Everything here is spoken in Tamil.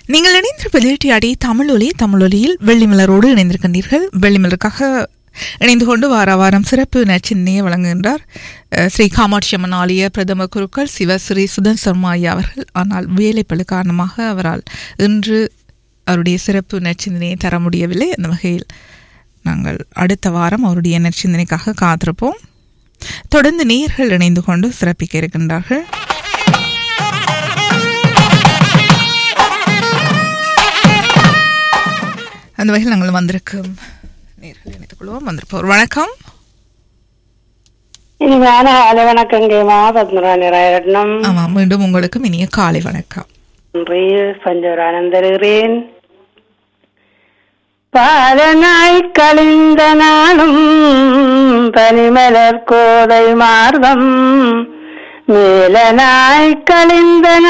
நீங்கள் இணைந்திருப்பது டிஆடி தமிழொலி தமிழொலியில் வெள்ளிமலரோடு இணைந்திருக்கின்றீர்கள் வெள்ளிமலருக்காக இணைந்து கொண்டு வார வாரம் சிறப்பு நச்சின்னையை வழங்குகின்றார் அஹ், ஸ்ரீ காமாட்சி அம்மன் ஆலய பிரதம குருக்கள் சிவ ஸ்ரீ சுதன் சர்மா ஐயா அவர்கள் ஆனால் வேலைப்பளு காரணமாக அவரால் இன்று அவருடைய சிறப்பு நச்சிந்தனையை தர முடியவில்லை அந்த வகையில் நாங்கள் அடுத்த வாரம் அவருடைய நற்சிந்தனைக்காக காத்திருப்போம் தொடர்ந்து நேயர்கள் இணைந்து கொண்டு சிறப்பிக்க இருக்கின்றார்கள் அந்த வகையில் நாங்கள் வந்திருக்கும் நேர்கள் இணைத்துக் கொள்வோம் வந்திருப்போம் வணக்கம் இனிமையான காலை வணக்கங்கம்மா பத்மராணி ராயரட்னம் ஆமாம் மீண்டும் உங்களுக்கும் இனிய காலை வணக்கம் நன்றி பஞ்சவரானந்தருகிறேன் பாலனாய் கழிந்த நாளும் பனிமலர் கோதை மார்பம் மேலனாய் கழிந்த